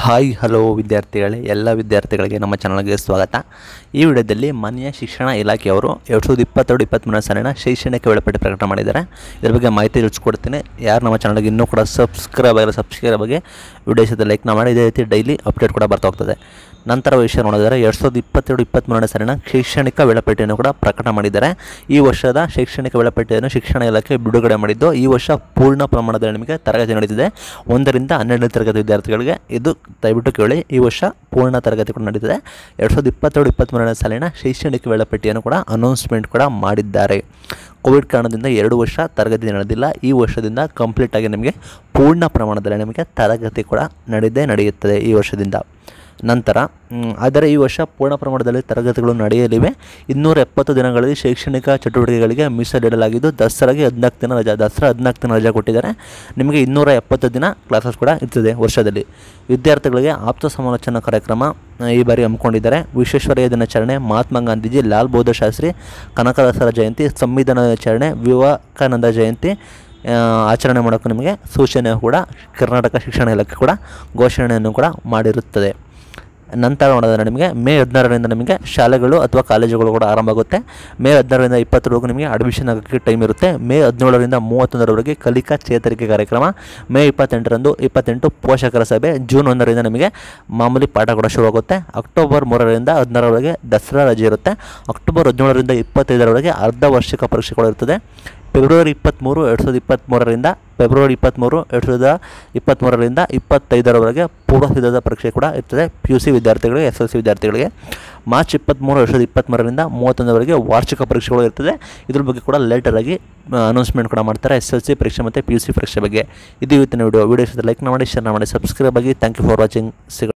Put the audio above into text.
hi hello ವಿದ್ಯಾರ್ಥಿಗಳೇ ಎಲ್ಲ ವಿದ್ಯಾರ್ಥಿಗಳಿಗೆ ನಮ್ಮ ಚಾನಲ್ಗೆ ಸ್ವಾಗತ ಈ ವಿಡಿಯೋದಲ್ಲಿ ಮಾನ್ಯ ಶಿಕ್ಷಣ ಇಲಾಖೆಯವರು ಎರಡು ಸಾವಿರದ ಇಪ್ಪತ್ತೆರಡು ಇಪ್ಪತ್ತ್ಮೂರನೇ ಸಾಲಿನ ಶೈಕ್ಷಣಿಕ ವೇಳಾಪಟ್ಟಿ ಪ್ರಕಟ ಮಾಡಿದ್ದಾರೆ ಇದ್ರ ಬಗ್ಗೆ ಮಾಹಿತಿ ತಿಳಿಸ್ಕೊಡ್ತೀನಿ ಯಾರು ನಮ್ಮ ಚಾನಲ್ಗೆ ಇನ್ನೂ ಕೂಡ ಸಬ್ಸ್ಕ್ರೈಬ್ ಆಗಿಲ್ಲ ಸಬ್ಸ್ಕ್ರೈಬ್ ಬಗ್ಗೆ ವಿಡಿಯೋ ಜೊತೆ ಲೈಕ್ನ ಮಾಡಿ ಇದೇ ರೀತಿ ಡೈಲಿ ಅಪ್ಡೇಟ್ ಕೂಡ ಬರ್ತಾ ಹೋಗ್ತದೆ ನಂತರ ವಿಷಯ ನೋಡಿದರೆ ಎರಡು ಸಾವಿರದ ಇಪ್ಪತ್ತೆರಡು ಇಪ್ಪತ್ತ್ಮೂರನೇ ಸಾಲಿನ ಶೈಕ್ಷಣಿಕ ವೇಳಾಪಟ್ಟಿಯನ್ನು ಕೂಡ ಪ್ರಕಟ ಮಾಡಿದ್ದಾರೆ ಈ ವರ್ಷದ ಶೈಕ್ಷಣಿಕ ವೇಳಾಪಟ್ಟಿಯನ್ನು ಶಿಕ್ಷಣ ಇಲಾಖೆ ಬಿಡುಗಡೆ ಮಾಡಿದ್ದು ಈ ವರ್ಷ ಪೂರ್ಣ ಪ್ರಮಾಣದಲ್ಲಿ ನಿಮಗೆ ತರಗತಿ ನಡೀತಿದೆ ಒಂದರಿಂದ ಹನ್ನೆರಡನೇ ತರಗತಿ ವಿದ್ಯಾರ್ಥಿಗಳಿಗೆ ಇದು ದಯವಿಟ್ಟು ಕೇಳಿ ಈ ವರ್ಷ ಪೂರ್ಣ ತರಗತಿ ಕೂಡ ನಡೀತಿದೆ ಎರಡು ಸಾವಿರದ ಇಪ್ಪತ್ತೆರಡು ಇಪ್ಪತ್ತ್ಮೂರನೇ ಸಾಲಿನ ಶೈಕ್ಷಣಿಕ ವೇಳಾಪಟ್ಟಿಯನ್ನು ಕೂಡ ಅನೌನ್ಸ್ಮೆಂಟ್ ಕೂಡ ಮಾಡಿದ್ದಾರೆ ಕೋವಿಡ್ ಕಾರಣದಿಂದ ಎರಡು ವರ್ಷ ತರಗತಿ ನಡೆದಿಲ್ಲ ಈ ವರ್ಷದಿಂದ ಕಂಪ್ಲೀಟಾಗಿ ನಿಮಗೆ ಪೂರ್ಣ ಪ್ರಮಾಣದಲ್ಲಿ ನಿಮಗೆ ತರಗತಿ ಕೂಡ ನಡೆದೇ ನಡೆಯುತ್ತದೆ ಈ ವರ್ಷದಿಂದ ನಂತರ ಮ್, ಆದರೆ ಈ ವರ್ಷ ಪೂರ್ಣ ಪ್ರಮಾಣದಲ್ಲಿ ತರಗತಿಗಳು ನಡೆಯಲಿವೆ ಇನ್ನೂರ ಎಪ್ಪತ್ತು ದಿನಗಳಲ್ಲಿ ಶೈಕ್ಷಣಿಕ ಚಟುವಟಿಕೆಗಳಿಗೆ ಮೀಸಲಿಡಲಾಗಿದ್ದು ದಸರಾಗೆ ಹದಿನಾಲ್ಕು ದಿನ ರಜಾ ದಸರಾ ಹದಿನಾಲ್ಕು ದಿನ ರಜಾ ಕೊಟ್ಟಿದ್ದಾರೆ ನಿಮಗೆ ಇನ್ನೂರ ಎಪ್ಪತ್ತು ದಿನ ಕ್ಲಾಸಸ್ ಕೂಡ ಇರ್ತದೆ ವರ್ಷದಲ್ಲಿ ವಿದ್ಯಾರ್ಥಿಗಳಿಗೆ ಆಪ್ತ ಸಮಾಲೋಚನಾ ಕಾರ್ಯಕ್ರಮ ಆ, ಈ ಬಾರಿ ಹಮ್ಮಿಕೊಂಡಿದ್ದಾರೆ ವಿಶ್ವೇಶ್ವರಯ್ಯ ದಿನಾಚರಣೆ ಮಹಾತ್ಮ ಗಾಂಧೀಜಿ ಲಾಲ್ ಬಹದ್ದೂರ್ ಶಾಸ್ತ್ರಿ ಕನಕದಾಸರ ಜಯಂತಿ ಸಂವಿಧಾನ ದಿನಾಚರಣೆ ವಿವೇಕಾನಂದ ಜಯಂತಿ ಆ, ಆಚರಣೆ ಮಾಡೋಕ್ಕೆ ನಿಮಗೆ ಸೂಚನೆ ಕೂಡ ಕರ್ನಾಟಕ ಶಿಕ್ಷಣ ಇಲಾಖೆ ಕೂಡ ಘೋಷಣೆಯನ್ನು ಕೂಡ ಮಾಡಿರುತ್ತದೆ ನಂತರ ನೋಡೋದಾದ್ರೆ ನಿಮಗೆ ಮೇ ಹದಿನಾರರಿಂದ ನಿಮಗೆ ಶಾಲೆಗಳು ಅಥವಾ ಕಾಲೇಜುಗಳು ಕೂಡ ಆರಂಭ ಆಗುತ್ತೆ ಮೇ ಹದಿನಾರರಿಂದ ಇಪ್ಪತ್ತರವರೆಗೂ ನಿಮಗೆ ಅಡ್ಮಿಷನ್ ಆಗೋಕ್ಕೆ ಟೈಮ್ ಇರುತ್ತೆ ಮೇ ಹದಿನೇಳರಿಂದ ಮೂವತ್ತೊಂದರವರೆಗೆ ಕಲಿಕಾ ಚೇತರಿಕೆ ಕಾರ್ಯಕ್ರಮ ಮೇ ಇಪ್ಪತ್ತೆಂಟರಂದು ಇಪ್ಪತ್ತೆಂಟು ಪೋಷಕರ ಸಭೆ ಜೂನ್ ಒಂದರಿಂದ ನಿಮಗೆ ಮಾಮೂಲಿ ಪಾಠ ಕೂಡ ಶುರುವಾಗುತ್ತೆ ಅಕ್ಟೋಬರ್ ಮೂರರಿಂದ ಹದಿನಾರರವರೆಗೆ ದಸರಾ ರಜೆ ಇರುತ್ತೆ ಅಕ್ಟೋಬರ್ ಹದಿನೇಳರಿಂದ ಇಪ್ಪತ್ತೈದರವರೆಗೆ ಅರ್ಧ ವಾರ್ಷಿಕ ಪರೀಕ್ಷೆ ಕೂಡ ಇರ್ತದೆ ಫೆಬ್ರವರಿ ಇಪ್ಪತ್ತ್ಮೂರು ಎರಡು ಸಾವಿರದ ಇಪ್ಪತ್ತ್ಮೂರರಿಂದ ಫೆಬ್ರವರಿ ಇಪ್ಪತ್ತ್ಮೂರು ಎರಡು ಸಾವಿರದ ಇಪ್ಪತ್ತ್ಮೂರರಿಂದ ಇಪ್ಪತ್ತೈದರವರೆಗೆ ಪೂರ್ವ ಸಿದ್ಧತಾ ಪರೀಕ್ಷೆ ಕೂಡ ಇರ್ತದೆ ಪಿ ಯು ಸಿ ವಿದ್ಯಾರ್ಥಿಗಳಿಗೆ ಎಸ್ ಎಲ್ ಸಿ ವಿದ್ಯಾರ್ಥಿಗಳಿಗೆ ಮಾರ್ಚ್ ಇಪ್ಪತ್ತ್ಮೂರು ಎರಡು ಸಾವಿರದ ಇಪ್ಪತ್ತ್ಮೂರರಿಂದ ಮೂವತ್ತೊಂದರವರೆಗೆ ವಾರ್ಷಿಕ ಪರೀಕ್ಷೆಗಳು ಇರ್ತದೆ ಇದ್ರ ಬಗ್ಗೆ ಕೂಡ ಲೇಟರಾಗಿ ಅನೌನ್ಸ್ಮೆಂಟ್ ಕೂಡ ಮಾಡ್ತಾರೆ ಎಸ್ ಎಲ್ ಸಿ ಪರೀಕ್ಷೆ ಮತ್ತು ಪಿ ಯು ಸಿ ಪರೀಕ್ಷೆ ಬಗ್ಗೆ ಇದು ಇವತ್ತಿನ ವಿಡಿಯೋ ವಿಡಿಯೋ ಲೈಕ್ ಮಾಡಿ ಶೇರ್ ಮಾಡಿ ಸಬ್ಸ್ಕ್ರೈಬ್ ಆಗಿ ಥ್ಯಾಂಕ್ ಯು ಫಾರ್ ವಾಚಿಂಗ್ ಸಿಗ